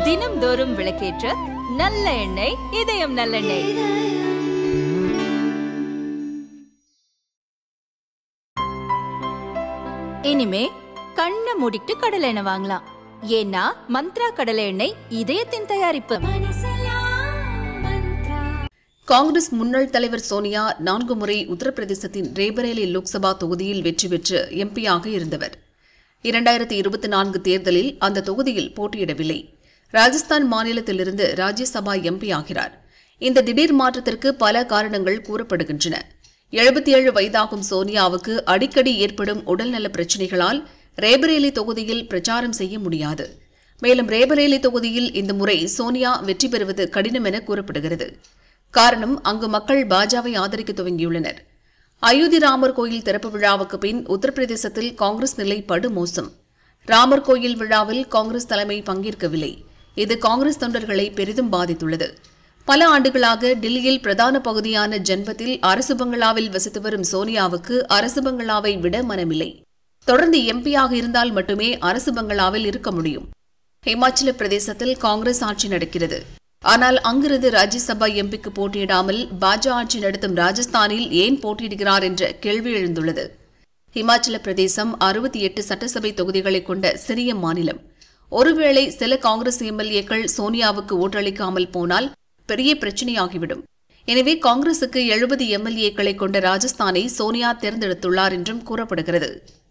தினம்தோறும் விளக்கேற்ற நல்ல எண்ணெய் இதயம் நல்லெண்ணெய் இனிமே கண்ணை மூடிட்டு கடலை எண்ணெய் வாங்கலாம் ஏன்னா மந்த்ரா கடலை எண்ணெய் இதயத்தின் தயாரிப்பு காங்கிரஸ் முன்னாள் தலைவர் சோனியா நான்கு முறை உத்தரப்பிரதேசத்தின் ரேபரேலி லோக்சபா தொகுதியில் வெற்றி பெற்று எம்பியாக இருந்தவர் இரண்டாயிரத்தி இருபத்தி நான்கு தேர்தலில் அந்த தொகுதியில் போட்டியிடவில்லை ராஜஸ்தான் மாநிலத்திலிருந்து ராஜ்யசபா எம்பி ஆகிறார் இந்த திடீர் மாற்றத்திற்கு பல காரணங்கள் கூறப்படுகின்றன எழுபத்தி ஏழு வயதாகும் சோனியாவுக்கு அடிக்கடி ஏற்படும் உடல்நல பிரச்சினைகளால் ரேபரேலி தொகுதியில் பிரச்சாரம் செய்ய முடியாது மேலும் ரேபரேலி தொகுதியில் இந்த முறை சோனியா வெற்றி பெறுவது கடினம் என கூறப்படுகிறது காரணம் அங்கு மக்கள் பாஜவை ஆதரிக்க துவங்கியுள்ளனர் அயோத்தி ராமர் கோயில் திறப்பு விழாவுக்கு பின் உத்தரப்பிரதேசத்தில் காங்கிரஸ் நிலை படுமோசம் ராமர் கோயில் விழாவில் காங்கிரஸ் தலைமை பங்கேற்கவில்லை இது காங்கிரஸ் தொண்டர்களை பெரிதும் பாதித்துள்ளது பல ஆண்டுகளாக டெல்லியில் பிரதான பகுதியான ஜன்பத்தில் அரசு பங்களாவில் வசித்து வரும் சோனியாவுக்கு அரசு பங்களாவை விட மனமில்லை தொடர்ந்து எம்பியாக இருந்தால் மட்டுமே அரசு பங்களாவில் இருக்க முடியும் ஹிமாச்சல பிரதேசத்தில் காங்கிரஸ் ஆட்சி நடக்கிறது ஆனால் அங்கிருந்து ராஜ்யசபா எம்பிக்கு போட்டியிடாமல் பாஜ ஆட்சி நடத்தும் ராஜஸ்தானில் ஏன் போட்டியிடுகிறார் என்ற கேள்வி எழுந்துள்ளது ஹிமாச்சல பிரதேசம் அறுபத்தி எட்டு சட்டசபை தொகுதிகளை கொண்ட சிறிய மாநிலம் ஒருவேளை சில காங்கிரஸ் எம்எல்ஏக்கள் சோனியாவுக்கு ஓட்டளிக்காமல் போனால் பெரிய பிரச்சனையாகிவிடும் எனவே காங்கிரசுக்கு எழுபது எம்எல்ஏக்களை கொண்ட ராஜஸ்தானை சோனியா தேர்ந்தெடுத்துள்ளார் என்றும் கூறப்படுகிறது